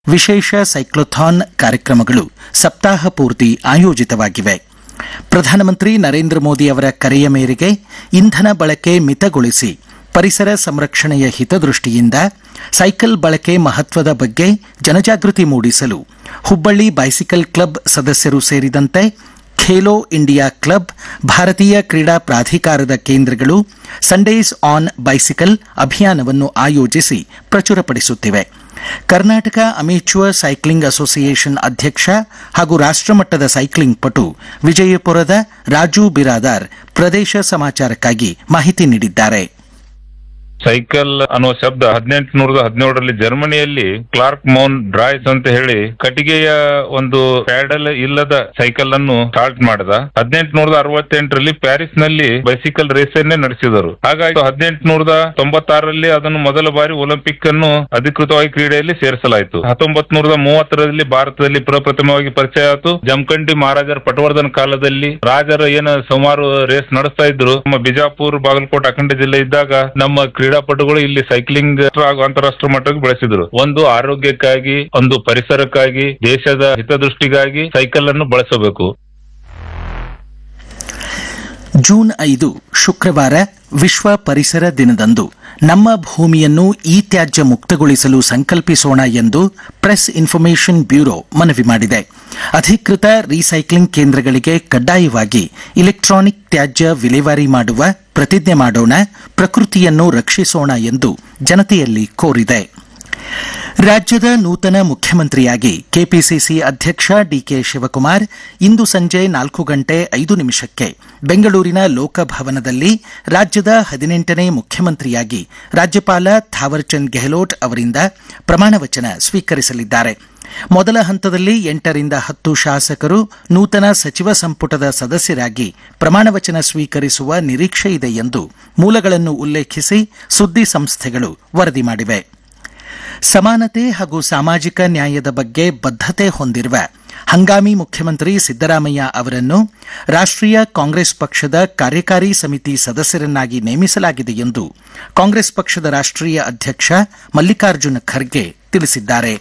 ವಿಶೇಷ ಸೈಕ್ಲೋಥಾನ್ ಕಾರ್ಯಕ್ರಮಗಳು ಸಪ್ತಾಹ ಪೂರ್ತಿ ಆಯೋಜಿತವಾಗಿವೆ ಪ್ರಧಾನಮಂತ್ರಿ ನರೇಂದ್ರ ಮೋದಿ ಅವರ ಕರೆಯ ಮೇರೆಗೆ ಇಂಧನ ಬಳಕೆ ಮಿತಗೊಳಿಸಿ ಪರಿಸರ ಸಂರಕ್ಷಣೆಯ ಹಿತದೃಷ್ಟಿಯಿಂದ ಸೈಕಲ್ ಬಳಕೆ ಮಹತ್ವದ ಬಗ್ಗೆ ಜನಜಾಗೃತಿ ಮೂಡಿಸಲು ಹುಬ್ಬಳ್ಳಿ ಬೈಸಿಕಲ್ ಕ್ಲಬ್ ಸದಸ್ಯರು ಸೇರಿದಂತೆ ಖೇಲೋ ಇಂಡಿಯಾ ಕ್ಲಬ್ ಭಾರತೀಯ ಕ್ರೀಡಾ ಪ್ರಾಧಿಕಾರದ ಕೇಂದ್ರಗಳು ಸಂಡೇಸ್ ಆನ್ ಬೈಸಿಕಲ್ ಅಭಿಯಾನವನ್ನು ಆಯೋಜಿಸಿ ಪ್ರಚುರಪಡಿಸುತ್ತಿವೆ ಕರ್ನಾಟಕ ಅಮೇಚ್ಯೂರ್ ಸೈಕ್ಲಿಂಗ್ ಅಸೋಸಿಯೇಷನ್ ಅಧ್ಯಕ್ಷ ಹಾಗೂ ರಾಷ್ಟ್ರಮಟ್ಟದ ಸೈಕ್ಲಿಂಗ್ ಪಟು ವಿಜಯಪುರದ ರಾಜು ಬಿರಾದಾರ್ ಪ್ರದೇಶ ಸಮಾಚಾರಕ್ಕಾಗಿ ಮಾಹಿತಿ ನೀಡಿದ್ದಾರೆ ಸೈಕಲ್ ಅನ್ನುವ ಶಬ್ದ ಹದಿನೆಂಟು ನೂರದ ಹದಿನೇಳರಲ್ಲಿ ಜರ್ಮನಿಯಲ್ಲಿ ಕ್ಲಾರ್ಕ್ ಮೌನ್ ಡ್ರಾಯ್ಸ್ ಅಂತ ಹೇಳಿ ಕಟ್ಟಿಗೆಯ ಒಂದು ಪ್ಯಾಡಲ್ ಇಲ್ಲದ ಸೈಕಲ್ ಅನ್ನು ಸ್ಟಾರ್ಟ್ ಮಾಡಿದ ಹದಿನೆಂಟು ನೂರದ ಅರವತ್ತೆಂಟರಲ್ಲಿ ಪ್ಯಾರಿಸ್ ನಲ್ಲಿ ಬೈಸಿಕಲ್ ರೇಸ್ ಅನ್ನೇ ನಡೆಸಿದರು ಹಾಗಾಗಿ ಹದಿನೆಂಟು ನೂರದ ತೊಂಬತ್ತಾರರಲ್ಲಿ ಅದನ್ನು ಮೊದಲ ಬಾರಿ ಒಲಿಂಪಿಕ್ ಅನ್ನು ಅಧಿಕೃತವಾಗಿ ಕ್ರೀಡೆಯಲ್ಲಿ ಸೇರಿಸಲಾಯಿತು ಹತ್ತೊಂಬತ್ ನೂರದ ಮೂವತ್ತರಲ್ಲಿ ಭಾರತದಲ್ಲಿ ಪ್ರಪ್ರಥಮವಾಗಿ ಪರಿಚಯ ಆಯಿತು ಜಮಖಂಡಿ ಮಹಾರಾಜರ ಪಟವರ್ಧನ್ ಕಾಲದಲ್ಲಿ ರಾಜರ ಏನು ಸುಮಾರು ರೇಸ್ ನಡೆಸ್ತಾ ಇದ್ರು ನಮ್ಮ ಬಿಜಾಪುರ್ ಬಾಗಲಕೋಟೆ ಅಖಂಡ ಜಿಲ್ಲೆ ಇದ್ದಾಗ ನಮ್ಮ ಕ್ರೀಡಾಪಟುಗಳು ಇಲ್ಲಿ ಸೈಕ್ಲಿಂಗ್ ಹಾಗೂ ಅಂತಾರಾಷ್ಟ್ರೀಯ ಮಟ್ಟಕ್ಕೆ ಬೆಳೆಸಿದ್ರು ಒಂದು ಆರೋಗ್ಯಕ್ಕಾಗಿ ಒಂದು ಪರಿಸರಕ್ಕಾಗಿ ದೇಶದ ಹಿತದೃಷ್ಟಿಗಾಗಿ ಸೈಕಲ್ ಅನ್ನು ಬಳಸಬೇಕು ಜೂನ್ ಐದು ಶುಕ್ರವಾರ ವಿಶ್ವ ಪರಿಸರ ದಿನದಂದು ನಮ್ಮ ಭೂಮಿಯನ್ನು ಇ ತ್ಯಾಜ್ಯ ಮುಕ್ತಗೊಳಿಸಲು ಸಂಕಲ್ಪಿಸೋಣ ಎಂದು ಪ್ರೆಸ್ ಇನ್ಫಾರ್ಮೇಷನ್ ಬ್ಯೂರೋ ಮನವಿ ಮಾಡಿದೆ ಅಧಿಕೃತ ರೀಸೈಕ್ಲಿಂಗ್ ಕೇಂದ್ರಗಳಿಗೆ ಕಡ್ಡಾಯವಾಗಿ ಇಲೆಕ್ಟ್ರಾನಿಕ್ ತ್ಯಾಜ್ಯ ವಿಲೇವಾರಿ ಮಾಡುವ ಪ್ರತಿಜ್ಞೆ ಮಾಡೋಣ ಪ್ರಕೃತಿಯನ್ನು ರಕ್ಷಿಸೋಣ ಎಂದು ಜನತೆಯಲ್ಲಿ ಕೋರಿದೆ ರಾಜ್ಯದ ನೂತನ ಮುಖ್ಯಮಂತ್ರಿಯಾಗಿ ಕೆಪಿಸಿಸಿ ಅಧ್ಯಕ್ಷ ಡಿಕೆ ಶಿವಕುಮಾರ್ ಇಂದು ಸಂಜೆ ನಾಲ್ಕು ಗಂಟೆ ಐದು ನಿಮಿಷಕ್ಕೆ ಬೆಂಗಳೂರಿನ ಲೋಕಭವನದಲ್ಲಿ ರಾಜ್ಯದ ಹದಿನೆಂಟನೇ ಮುಖ್ಯಮಂತ್ರಿಯಾಗಿ ರಾಜ್ಯಪಾಲ ಥಾವರ್ಚಂದ್ ಗೆಹ್ಲೋಟ್ ಅವರಿಂದ ಪ್ರಮಾಣವಚನ ಸ್ವೀಕರಿಸಲಿದ್ದಾರೆ ಮೊದಲ ಹಂತದಲ್ಲಿ ಎಂಟರಿಂದ ಹತ್ತು ಶಾಸಕರು ನೂತನ ಸಚಿವ ಸಂಪುಟದ ಸದಸ್ಯರಾಗಿ ಪ್ರಮಾಣವಚನ ಸ್ವೀಕರಿಸುವ ನಿರೀಕ್ಷೆ ಇದೆ ಎಂದು ಮೂಲಗಳನ್ನು ಉಲ್ಲೇಖಿಸಿ ಸುದ್ದಿ ಸಂಸ್ಥೆಗಳು ವರದಿ ಮಾಡಿವೆ ಸಮಾನತೆ ಹಾಗೂ ಸಾಮಾಜಿಕ ನ್ಯಾಯದ ಬಗ್ಗೆ ಬದ್ಧತೆ ಹೊಂದಿರುವ ಹಂಗಾಮಿ ಮುಖ್ಯಮಂತ್ರಿ ಸಿದ್ದರಾಮಯ್ಯ ಅವರನ್ನು ರಾಷ್ಟ್ರೀಯ ಕಾಂಗ್ರೆಸ್ ಪಕ್ಷದ ಕಾರ್ಯಕಾರಿ ಸಮಿತಿ ಸದಸ್ಯರನ್ನಾಗಿ ನೇಮಿಸಲಾಗಿದೆ ಎಂದು ಕಾಂಗ್ರೆಸ್ ಪಕ್ಷದ ರಾಷ್ಟ್ರೀಯ ಅಧ್ಯಕ್ಷ ಮಲ್ಲಿಕಾರ್ಜುನ ಖರ್ಗೆ ತಿಳಿಸಿದ್ದಾರೆ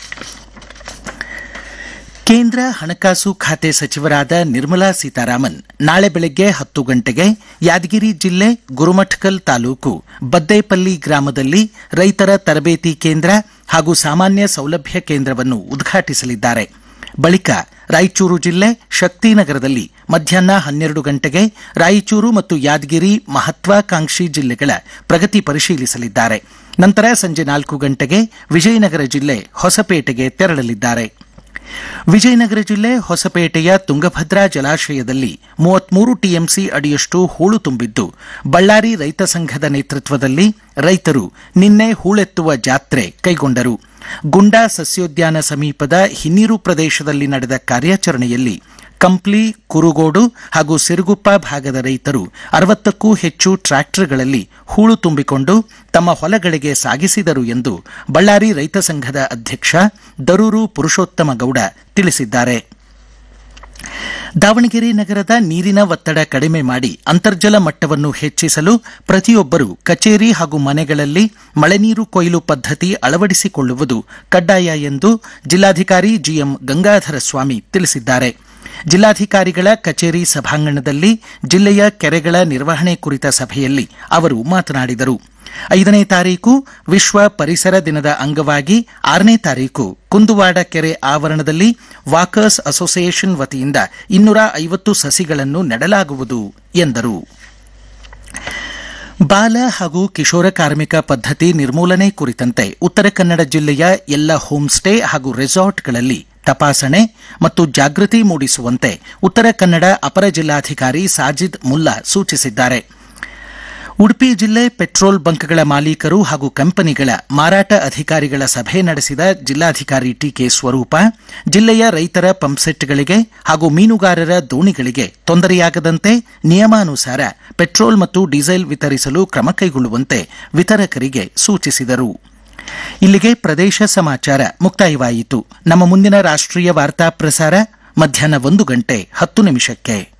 ಕೇಂದ್ರ ಹಣಕಾಸು ಖಾತೆ ಸಚಿವರಾದ ನಿರ್ಮಲಾ ಸೀತಾರಾಮನ್ ನಾಳೆ ಬೆಳಗ್ಗೆ ಹತ್ತು ಗಂಟೆಗೆ ಯಾದಗಿರಿ ಜಿಲ್ಲೆ ಗುರುಮಠಕಲ್ ತಾಲೂಕು ಬದ್ದೇಪಲ್ಲಿ ಗ್ರಾಮದಲ್ಲಿ ರೈತರ ತರಬೇತಿ ಕೇಂದ್ರ ಹಾಗೂ ಸಾಮಾನ್ಯ ಸೌಲಭ್ಯ ಕೇಂದ್ರವನ್ನು ಉದ್ಘಾಟಿಸಲಿದ್ದಾರೆ ಬಳಿಕ ರಾಯಚೂರು ಜಿಲ್ಲೆ ಶಕ್ತಿನಗರದಲ್ಲಿ ಮಧ್ಯಾಹ್ನ ಹನ್ನೆರಡು ಗಂಟೆಗೆ ರಾಯಚೂರು ಮತ್ತು ಯಾದಗಿರಿ ಮಹತ್ವಾಕಾಂಕ್ಷಿ ಜಿಲ್ಲೆಗಳ ಪ್ರಗತಿ ಪರಿಶೀಲಿಸಲಿದ್ದಾರೆ ನಂತರ ಸಂಜೆ ನಾಲ್ಕು ಗಂಟೆಗೆ ವಿಜಯನಗರ ಜಿಲ್ಲೆ ಹೊಸಪೇಟೆಗೆ ತೆರಳಲಿದ್ದಾರೆ ವಿಜಯನಗರ ಜಿಲ್ಲೆ ಹೊಸಪೇಟೆಯ ತುಂಗಭದ್ರಾ ಜಲಾಶಯದಲ್ಲಿ ಮೂವತ್ಮೂರು ಟಿಎಂಸಿ ಅಡಿಯಷ್ಟು ಹೂಳು ತುಂಬಿದ್ದು ಬಳ್ಳಾರಿ ರೈತ ಸಂಘದ ನೇತೃತ್ವದಲ್ಲಿ ರೈತರು ನಿನ್ನೆ ಹೂಳೆತ್ತುವ ಜಾತ್ರೆ ಕೈಗೊಂಡರು ಗುಂಡಾ ಸಸ್ಯೋದ್ಯಾನ ಸಮೀಪದ ಹಿನ್ನೀರು ಪ್ರದೇಶದಲ್ಲಿ ನಡೆದ ಕಾರ್ಯಾಚರಣೆಯಲ್ಲಿ ಕಂಪ್ಲಿ ಕುರುಗೋಡು ಹಾಗೂ ಸಿರುಗುಪ್ಪ ಭಾಗದ ರೈತರು ಅರವತ್ತಕ್ಕೂ ಹೆಚ್ಚು ಟ್ರ್ಯಾಕ್ಟರ್ಗಳಲ್ಲಿ ಹೂಳು ತುಂಬಿಕೊಂಡು ತಮ್ಮ ಹೊಲಗಳಿಗೆ ಸಾಗಿಸಿದರು ಎಂದು ಬಳ್ಳಾರಿ ರೈತ ಸಂಘದ ಅಧ್ಯಕ್ಷ ದರೂರು ಪುರುಷೋತ್ತಮ ಗೌಡ ತಿಳಿಸಿದ್ದಾರೆ ದಾವಣಗೆರೆ ನಗರದ ನೀರಿನ ಒತ್ತಡ ಕಡಿಮೆ ಮಾಡಿ ಅಂತರ್ಜಲ ಮಟ್ಟವನ್ನು ಹೆಚ್ಚಿಸಲು ಪ್ರತಿಯೊಬ್ಬರು ಕಚೇರಿ ಹಾಗೂ ಮನೆಗಳಲ್ಲಿ ಮಳೆನೀರು ಕೊಯ್ಲು ಪದ್ಧತಿ ಅಳವಡಿಸಿಕೊಳ್ಳುವುದು ಕಡ್ಡಾಯ ಎಂದು ಜಿಲ್ಲಾಧಿಕಾರಿ ಜಿಎಂ ಗಂಗಾಧರ ಸ್ವಾಮಿ ತಿಳಿಸಿದ್ದಾರೆ ಜಿಲ್ಲಾಧಿಕಾರಿಗಳ ಕಚೇರಿ ಸಭಾಂಗಣದಲ್ಲಿ ಜಿಲ್ಲೆಯ ಕೆರೆಗಳ ನಿರ್ವಹಣೆ ಕುರಿತ ಸಭೆಯಲ್ಲಿ ಅವರು ಮಾತನಾಡಿದರು ಐದನೇ ತಾರೀಕು ವಿಶ್ವ ಪರಿಸರ ದಿನದ ಅಂಗವಾಗಿ ಆರನೇ ತಾರೀಕು ಕುಂದುವಾಡ ಕೆರೆ ಆವರಣದಲ್ಲಿ ವಾಕರ್ಸ್ ಅಸೋಸಿಯೇಷನ್ ವತಿಯಿಂದ ಇನ್ನೂರ ಐವತ್ತು ಸಸಿಗಳನ್ನು ನೆಡಲಾಗುವುದು ಎಂದರು ಬಾಲ ಹಾಗೂ ಕಿಶೋರ ಕಾರ್ಮಿಕ ಪದ್ಧತಿ ನಿರ್ಮೂಲನೆ ಕುರಿತಂತೆ ಉತ್ತರ ಕನ್ನಡ ಜಿಲ್ಲೆಯ ಎಲ್ಲ ಹೋಂ ಸ್ಟೇ ಹಾಗೂ ರೆಸಾರ್ಟ್ಗಳಲ್ಲಿ ತಪಾಸಣೆ ಮತ್ತು ಜಾಗೃತಿ ಮೂಡಿಸುವಂತೆ ಉತ್ತರ ಕನ್ನಡ ಅಪರ ಜಿಲ್ಲಾಧಿಕಾರಿ ಸಾಜಿದ್ ಮುಲ್ಲಾ ಸೂಚಿಸಿದ್ದಾರೆ ಉಡುಪಿ ಜಿಲ್ಲೆ ಪೆಟ್ರೋಲ್ ಬಂಕ್ಗಳ ಮಾಲೀಕರು ಹಾಗೂ ಕಂಪನಿಗಳ ಮಾರಾಟ ಅಧಿಕಾರಿಗಳ ಸಭೆ ನಡೆಸಿದ ಜಿಲ್ಲಾಧಿಕಾರಿ ಟಿಕೆ ಸ್ವರೂಪ ಜಿಲ್ಲೆಯ ರೈತರ ಪಂಪ್ಸೆಟ್ಗಳಿಗೆ ಹಾಗೂ ಮೀನುಗಾರರ ದೋಣಿಗಳಿಗೆ ತೊಂದರೆಯಾಗದಂತೆ ನಿಯಮಾನುಸಾರ ಪೆಟ್ರೋಲ್ ಮತ್ತು ಡೀಸೆಲ್ ವಿತರಿಸಲು ಕ್ರಮ ಕೈಗೊಳ್ಳುವಂತೆ ವಿತರಕರಿಗೆ ಸೂಚಿಸಿದರು ಇಲ್ಲಿಗೆ ಪ್ರದೇಶ ಸಮಾಚಾರ ಮುಕ್ತಾಯವಾಯಿತು ನಮ್ಮ ಮುಂದಿನ ರಾಷ್ಟ್ರೀಯ ವಾರ್ತಾ ಪ್ರಸಾರ ಮಧ್ಯಾಹ್ನ ಒಂದು ಗಂಟೆ ಹತ್ತು ನಿಮಿಷಕ್ಕೆ